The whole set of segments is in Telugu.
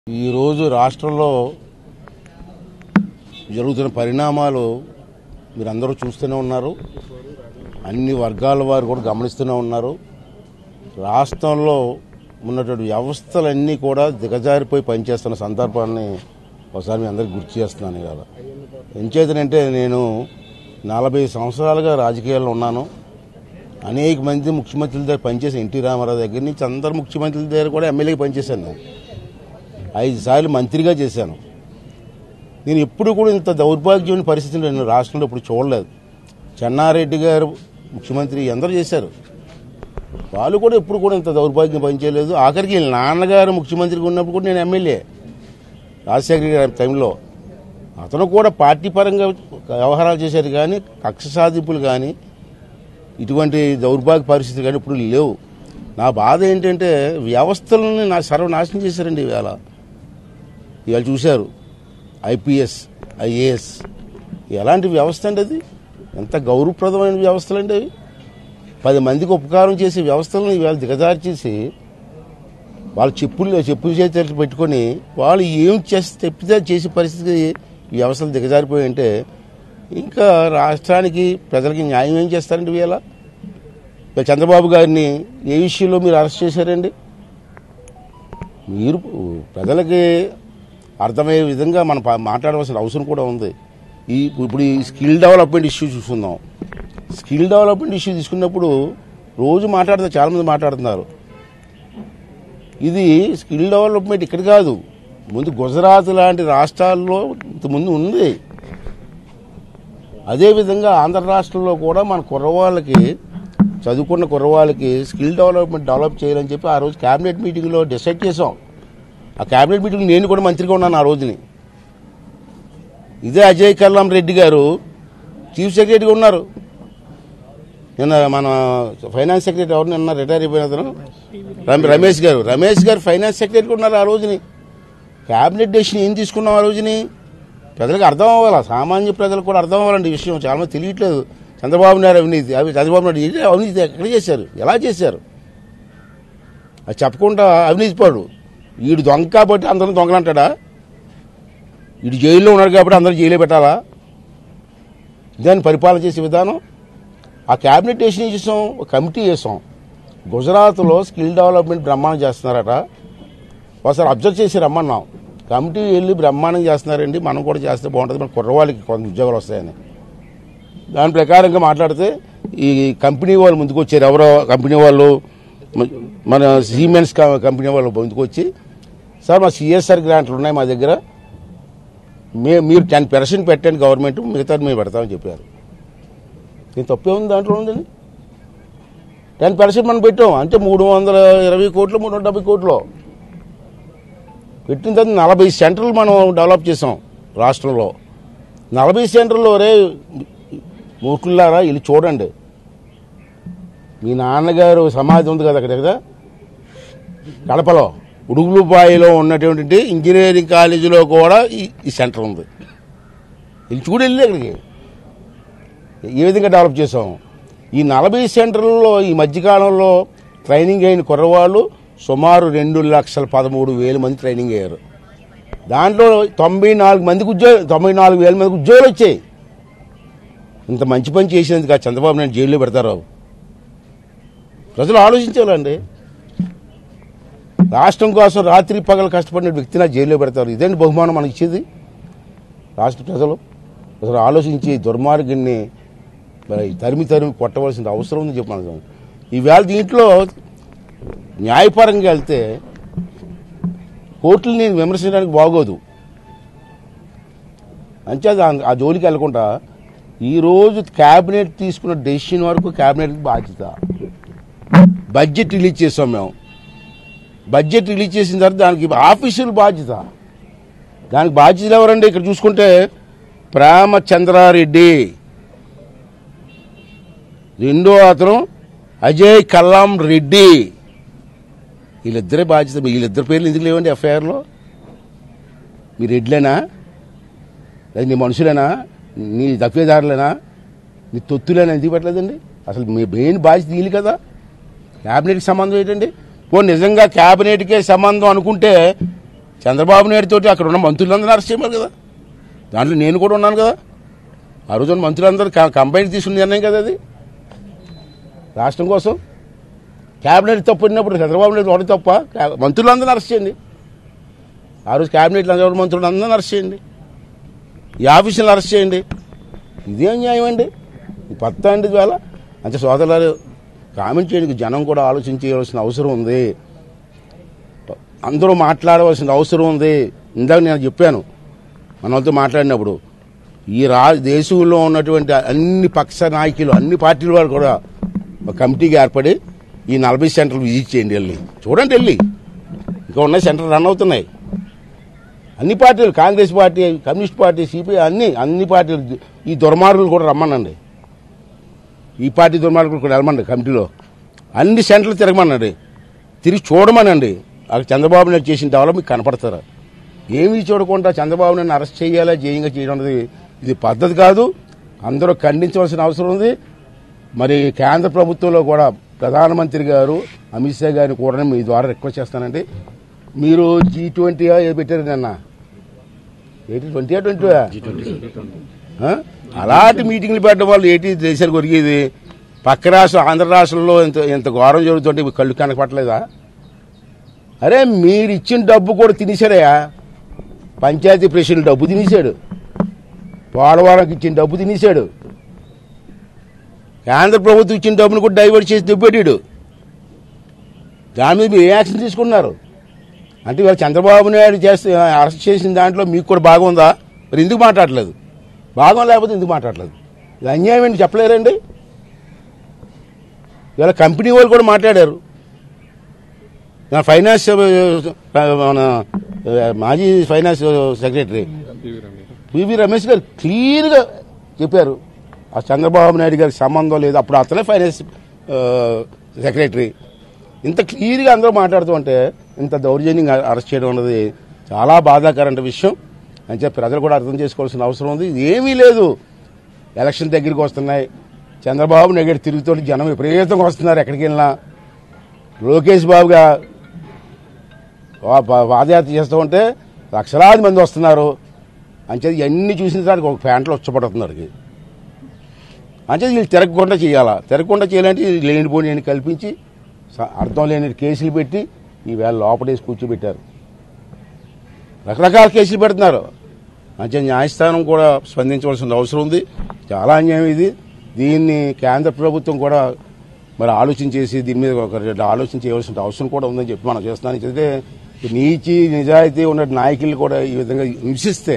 ఈరోజు రాష్ట్రంలో జరుగుతున్న పరిణామాలు మీరందరూ చూస్తూనే ఉన్నారు అన్ని వర్గాల వారు కూడా గమనిస్తూనే ఉన్నారు రాష్ట్రంలో ఉన్నటువంటి వ్యవస్థలన్నీ కూడా దిగజారిపోయి పనిచేస్తున్న సందర్భాన్ని ఒకసారి మీ అందరికి గుర్తు చేస్తున్నాను ఇవాళ ఎంచేతనంటే నేను నలభై సంవత్సరాలుగా రాజకీయాల్లో ఉన్నాను అనేక మంది ముఖ్యమంత్రుల దగ్గర పనిచేసి ఎన్టీ రామారావు దగ్గర నుంచి అందరు ముఖ్యమంత్రుల దగ్గర కూడా ఎమ్మెల్యేకి పనిచేశాను నేను ఐదు సార్లు మంత్రిగా చేశాను నేను ఎప్పుడు కూడా ఇంత దౌర్భాగ్యమైన పరిస్థితులు నేను రాష్ట్రంలో ఇప్పుడు చూడలేదు చెన్నారెడ్డి గారు ముఖ్యమంత్రి అందరూ చేశారు వాళ్ళు కూడా ఎప్పుడు కూడా ఇంత దౌర్భాగ్యం పనిచేయలేదు ఆఖరికి వీళ్ళ నాన్నగారు ముఖ్యమంత్రిగా ఉన్నప్పుడు కూడా నేను ఎమ్మెల్యే రాజశేఖర గారి టైంలో అతను కూడా పార్టీ పరంగా వ్యవహారాలు చేశారు కానీ కక్ష సాధింపులు కానీ ఇటువంటి దౌర్భాగ్య పరిస్థితులు కానీ ఇప్పుడు లేవు నా బాధ ఏంటంటే వ్యవస్థలను నా సర్వనాశనం చేశారండి ఇవాళ ఇవాళ చూశారు ఐపీఎస్ ఐఏఎస్ ఎలాంటి వ్యవస్థ అండి అది ఎంత గౌరవప్రదమైన వ్యవస్థలు అండి అవి పది మందికి ఉపకారం చేసే వ్యవస్థలను ఇవాళ దిగజార్చేసి వాళ్ళు చెప్పులు చెప్పులు చేతులు పెట్టుకొని వాళ్ళు ఏం చేసి తెప్పితే చేసే పరిస్థితి ఈ వ్యవస్థలు దిగజారిపోయి అంటే ఇంకా రాష్ట్రానికి ప్రజలకి న్యాయం ఏం చేస్తారండి ఇవాళ ఇవాళ చంద్రబాబు గారిని ఏ విషయంలో మీరు అరెస్ట్ చేశారండి మీరు ప్రజలకి అర్థమయ్యే విధంగా మనం పా- మాట్లాడవలసిన అవసరం కూడా ఉంది ఈ ఇప్పుడు ఈ స్కిల్ డెవలప్మెంట్ ఇష్యూ చూసుకుందాం స్కిల్ డెవలప్మెంట్ ఇష్యూ తీసుకున్నప్పుడు రోజు మాట్లాడుతూ చాలా మంది మాట్లాడుతున్నారు ఇది స్కిల్ డెవలప్మెంట్ ఇక్కడ కాదు ముందు గుజరాత్ లాంటి రాష్ట్రాల్లో ఇంత ముందు ఉంది అదేవిధంగా ఆంధ్ర రాష్ట్రంలో కూడా మన కుర్రవాళ్ళకి చదువుకున్న కుర్రవాళ్ళకి స్కిల్ డెవలప్మెంట్ డెవలప్ చేయాలని చెప్పి ఆ రోజు క్యాబినెట్ మీటింగ్లో డిసైడ్ చేసాం ఆ క్యాబినెట్ మీటింగ్ నేను కూడా మంత్రిగా ఉన్నాను ఆ రోజుని ఇదే అజయ్ కల్లాం రెడ్డి గారు చీఫ్ సెక్రటరీగా ఉన్నారు నిన్న మన ఫైనాన్స్ సెక్రటరీ ఎవరు నిన్న రిటైర్ అయిపోయిన అతను రమ- రమేష్ గారు రమేష్ గారు ఫైనాన్స్ సెక్రటరీగా ఉన్నారు ఆ రోజుని క్యాబినెట్ డెసిషన్ ఏం తీసుకున్నాం ఆ రోజుని ప్రజలకు అర్థం అవ్వాలా సామాన్య ప్రజలకు కూడా అర్థం అవ్వాలండి ఈ విషయం చాలా మంది తెలియట్లేదు చంద్రబాబు నాయుడు అవినీతి అవి చంద్రబాబు నాయుడు ఏంటి అవినీతి ఎక్కడ చేశారు ఎలా చేశారు అది చెప్పకుండా అవినీతి పడు వీడు దొంగ కాబట్టి అందరం దొంగలంటాడా వీడు జైల్లో ఉన్నాడు కాబట్టి అందరూ జైల్లో పెట్టాలా దాన్ని పరిపాలన చేసే విధానం ఆ క్యాబినెట్ డెసిషన్ చేసాం ఒక కమిటీ చేసాం గుజరాత్లో స్కిల్ డెవలప్మెంట్ బ్రహ్మాండం చేస్తున్నారట ఒకసారి అబ్జర్వ్ చేసి రమ్మన్నాం కమిటీ వెళ్ళి బ్రహ్మాండం చేస్తున్నారండి మనం కూడా చేస్తే బాగుంటుంది మన కుర్రవాళ్ళకి కొంత ఉద్యోగాలు వస్తాయని దాని ప్రకారంగా మాట్లాడితే ఈ కంపెనీ వాళ్ళు ముందుకు వచ్చారు ఎవరో కంపెనీ వాళ్ళు మ- మన సీమెన్స్ క- కంపెనీ వాళ్ళు ముందుకు వచ్చి సార్ మా సిఎస్ఆర్ గ్రాంట్లు ఉన్నాయి మా దగ్గర మే మీరు టెన్ పర్సెంట్ పెట్టండి గవర్నమెంట్ మిగతా మేము పెడతామని చెప్పారు నేను తప్పే ఉంది దాంట్లో ఉందండి టెన్ పర్సెంట్ మనం పెట్టాం అంటే మూడు వందల ఇరవై కోట్లు మూడు వందల డెబ్బై కోట్లు పెట్టిన తర్వాత నలభై సెంటర్లు మనం డెవలప్ చేసాం రాష్ట్రంలో నలభై సెంటర్లో రే మూర్ఖులారా వీళ్ళు చూడండి మీ నాన్నగారు సమాధి ఉంది కదా అక్కడ కదా కడపలో ఉడుగులుబాయిలో ఉన్నటువంటి ఇంజనీరింగ్ కాలేజీలో కూడా ఈ ఈ సెంటర్ ఉంది వీళ్ళు చూడు వెళ్ళి అక్కడికి ఏ విధంగా డెవలప్ చేసాం ఈ నలభై సెంటర్లలో ఈ మధ్యకాలంలో ట్రైనింగ్ అయిన కుర్రవాళ్ళు సుమారు రెండు లక్షల పదమూడు వేల మంది ట్రైనింగ్ అయ్యారు దాంట్లో తొంభై నాలుగు మందికి ఉద్యోగం తొంభై నాలుగు వేల మందికి ఉద్యోగాలు వచ్చాయి ఇంత మంచి పని చేసినందుకు ఆ చంద్రబాబు నాయుడు జైల్లో పెడతారు ప్రజలు ఆలోచించాలండి రాష్ట్రం కోసం రాత్రి పగలు కష్టపడిన వ్యక్తిని ఆ జైల్లో పెడతారు ఇదేంటి బహుమానం మనకి ఇచ్చేది రాష్ట్ర ప్రజలు అసలు ఆలోచించి దుర్మార్గుడిని మరి తరిమి తరిమి కొట్టవలసిన అవసరం ఉంది చెప్పాను ఈవేళ దీంట్లో న్యాయపరంగా వెళ్తే కోర్టుని విమర్శించడానికి బాగోదు అంచేత ఆ- ఆ జోలికి వెళ్లకుండా ఈరోజు క్యాబినెట్ తీసుకున్న డెసిషన్ వరకు క్యాబినెట్ బాధ్యత బడ్జెట్ రిలీజ్ చేసాం మేము బడ్జెట్ రిలీజ్ చేసిన తర్వాత దానికి ఆఫీసుల బాధ్యత దానికి బాధ్యతలు ఎవరండి ఇక్కడ చూసుకుంటే ప్రేమచంద్రారెడ్డి రెండో అతను అజయ్ కల్లాం రెడ్డి వీళ్ళిద్దరే బాధ్యత వీళ్ళిద్దరి పేర్లు ఎందుకు లేవండి ఎఫ్ఐఆర్లో మీ రెడ్లేనా లేదా నీ మనుషులేనా నీ దఫేదారులేనా నీ తొత్తులేనా ఎందుకు పెట్టలేదండి అసలు మీ మెయిన్ బాధ్యత వీళ్ళు కదా క్యాబినెట్కి సంబంధం ఏంటండి ఓ నిజంగా క్యాబినెట్కే సంబంధం అనుకుంటే చంద్రబాబు నాయుడు తోటి అక్కడ ఉన్న మంత్రులందరూ అరెస్ట్ చేయమని కదా దాంట్లో నేను కూడా ఉన్నాను కదా ఆ రోజున మంత్రులందరూ క- కంబైన్ తీసుకున్న నిర్ణయం కదా అది రాష్ట్రం కోసం క్యాబినెట్ తప్పు ఉన్నప్పుడు చంద్రబాబు నాయుడు ఒకటి తప్ప క్యా- మంత్రులందరూ అరెస్ట్ చేయండి ఆ రోజు క్యాబినెట్లో అందరూ మంత్రులు అందరిని అరెస్ట్ చేయండి ఈ ఆఫీసులను అరెస్ట్ చేయండి ఇదేం న్యాయం అండి ఈ పత్తా అండి ఇవాళ అంటే సోదరులు కామెంట్ చేయడానికి జనం కూడా ఆలోచించవలసిన అవసరం ఉంది అందరూ మాట్లాడవలసిన అవసరం ఉంది ఇందాక నేను చెప్పాను మన వాళ్ళతో మాట్లాడినప్పుడు ఈ రా దేశంలో ఉన్నటువంటి అన్ని పక్ష నాయకులు అన్ని పార్టీల వారు కూడా ఒక కమిటీగా ఏర్పడి ఈ నలభై సెంటర్లు విజిట్ చేయండి వెళ్ళి చూడండి వెళ్ళి ఇంకా ఉన్న సెంటర్ రన్ అవుతున్నాయి అన్ని పార్టీలు Congress party communist party CPI అన్ని అన్ని పార్టీలు ఈ దుర్మార్గులు కూడా రమ్మనండి ఈ పార్టీ దుర్మార్గులు కూడా వెళ్ళమండి కమిటీలో అన్ని సెంటర్లు తిరగమనండి తిరిగి చూడమనండి అక్కడ చంద్రబాబు నాయుడు చేసిన డెవలప్ మీకు కనపడతారు ఏమీ చూడకుండా చంద్రబాబు నాయుడు అరెస్ట్ చేయాలా జయంగా చేయడం అనేది ఇది పద్ధతి కాదు అందరూ ఖండించవలసిన అవసరం ఉంది మరి కేంద్ర ప్రభుత్వంలో కూడా ప్రధానమంత్రి గారు అమిత్ షా గారిని కూడా మీ ద్వారా రిక్వెస్ట్ చేస్తానండి మీరు జీ ట్వంటీ ఏది పెట్టారు నిన్న ఎయిటీ ట్వంటీ ట్వంటీ అలాంటి మీటింగ్లు పెట్టడం వల్ల ఏంటి దేశానికి ఒరిగేది పక్క రాష్ట్రం ఆంధ్ర రాష్ట్రంలో ఇంత ఇంత ఘోరం జరుగుతుంటే మీకు కళ్ళు కనపట్లేదా అరే మీరు ఇచ్చిన డబ్బు కూడా తినేశారయ్యా పంచాయతీ ప్రెసిడెంట్ డబ్బు తినేశాడు పోలవరంకి ఇచ్చిన డబ్బు తినేశాడు కేంద్ర ప్రభుత్వం ఇచ్చిన డబ్బును కూడా డైవర్ట్ చేసి దుబ్బెట్టాడు దాని మీద మీరు ఏ యాక్షన్ తీసుకున్నారు అంటే ఇవాళ చంద్రబాబు నాయుడు చేస్తే అరెస్ట్ చేసిన దాంట్లో మీకు కూడా బాగా ఉందా మరి ఎందుకు మాట్లాడలేదు భాగం లేకపోతే ఎందుకు మాట్లాడలేదు ఇది అన్యాయం ఏంటి చెప్పలేరండి ఇవాళ కంపెనీ వాళ్ళు కూడా మాట్లాడారు నా ఫైనాన్స్ ఆ, మన ఆ, మాజీ ఫైనాన్స్ సెక్రటరీ పివి రమేష్ గారు క్లియర్గా చెప్పారు ఆ చంద్రబాబు నాయుడు గారికి సంబంధం లేదు అప్పుడు అతనే ఫైనాన్స్ ఆ, సెక్రటరీ ఇంత క్లియర్గా అందరూ మాట్లాడుతూ ఉంటే ఇంత దౌర్జన్యంగా అరెస్ట్ చేయడం అన్నది చాలా బాధాకరమైన విషయం అని చెప్పి ప్రజలు కూడా అర్థం చేసుకోవాల్సిన అవసరం ఉంది ఇది ఏమీ లేదు ఎలక్షన్ దగ్గరికి వస్తున్నాయి చంద్రబాబు నాయుడు తిరుగుతూ జనం విపరీతంగా వస్తున్నారు ఎక్కడికి వెళ్ళినా లోకేష్ బాబుగా వా- వా- పాదయాత్ర చేస్తూ ఉంటే లక్షలాది మంది వస్తున్నారు అంచేది ఇవన్నీ చూసిన దానికి ఒక ప్యాంట్లో వచ్చపడుతున్నారు అంచేది వీళ్ళు తిరగకుండా చేయాలా తిరగకుండా చేయాలంటే ఈ లేనిపోని కల్పించి స- అర్థం లేని కేసులు పెట్టి ఈవేళ లోపడేసి కూర్చోబెట్టారు రకరకాల కేసులు పెడుతున్నారు అంటే న్యాయస్థానం కూడా స్పందించవలసిన అవసరం ఉంది చాలా అన్యాయం ఇది దీన్ని కేంద్ర ప్రభుత్వం కూడా మరి ఆలోచన చేసి దీని మీద ఒక రెండు ఆలోచన చేయవలసిన అవసరం కూడా ఉందని చెప్పి మనం చేస్తున్నాం అయితే నీచి నిజాయితీ ఉన్న నాయకులు కూడా ఈ విధంగా హింసిస్తే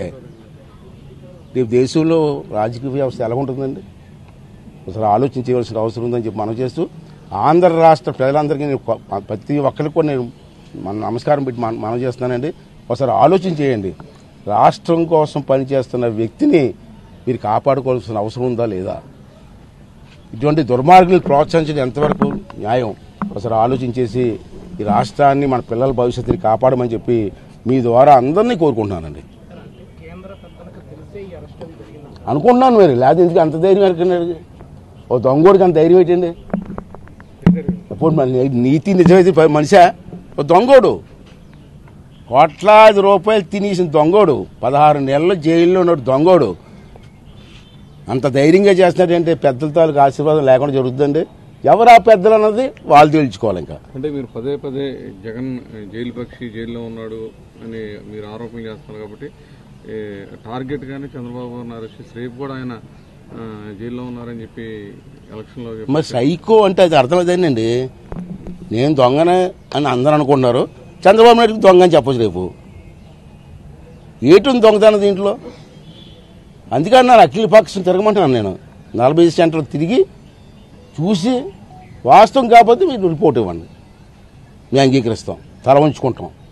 రేపు దేశంలో రాజకీయ వ్యవస్థ ఎలా ఉంటుందండి అసలు ఆలోచన చేయవలసిన అవసరం ఉందని చెప్పి మనం చేస్తూ ఆంధ్ర రాష్ట్ర ప్రజలందరికీ నేను కొ- ప్రతి ఒక్కరికి కూడా నేను మన నమస్కారం పెట్టి మన- మనం చేస్తున్నానండి ఒకసారి ఆలోచన చేయండి రాష్ట్రం కోసం పనిచేస్తున్న వ్యక్తిని మీరు కాపాడుకోవాల్సిన అవసరం ఉందా లేదా ఇటువంటి దుర్మార్గులు ప్రోత్సహించడం ఎంతవరకు న్యాయం ఒకసారి ఆలోచించేసి ఈ రాష్ట్రాన్ని మన పిల్లల భవిష్యత్తుని కాపాడమని చెప్పి మీ ద్వారా అందరినీ కోరుకుంటున్నానండి కేంద్ర పెద్దలకు తెలిసే ఈ అరెస్ట్ అది జరిగింది అనుకుంటున్నాను మరి లేదా ఎందుకు అంత ధైర్యం ఎక్కడండి ఓ దొంగోడికి అంత ధైర్యం ఏంటండి అప్పుడు మన నీతి నిజమైతే ప- మనిషా ఓ దొంగోడు కోట్లాది రూపాయలు తినేసిన దొంగోడు పదహారు నెలలు జైల్లో ఉన్నాడు దొంగోడు అంత ధైర్యంగా చేస్తున్నాడంటే పెద్దల తాలూకు ఆశీర్వాదం లేకుండా జరుగుతుందండి ఎవరు ఆ పెద్దలు అన్నది వాళ్ళు తేల్చుకోవాలి ఇంకా అంటే మీరు పదే పదే జగన్ జైలు పక్షి జైల్లో ఉన్నాడు అని మీరు ఆరోపణ చేస్తున్నారు కాబట్టి ఏ, టార్గెట్ గానే చంద్రబాబు గారిని అరెస్ట్ చేసి రేపు కూడా ఆయన ఆ, జైల్లో ఉన్నారని చెప్పి ఎలక్షన్ లో చెప్పి- మరి సైకో అంటే అది అర్థమైందండి నేను దొంగనే అని అందరూ అనుకుంటున్నారు చంద్రబాబు నాయుడుకి దొంగ అని చెప్పొచ్చు రేపు ఏటుంది దొంగతనం దీంట్లో అందుకే అన్నారు అఖిల పక్షం తిరగమంటున్నాను నేను నలభై ఐదు సెంటర్లు తిరిగి చూసి వాస్తవం కాకపోతే మీరు రిపోర్ట్ ఇవ్వండి మేము అంగీకరిస్తాం తల ఉంచుకుంటాం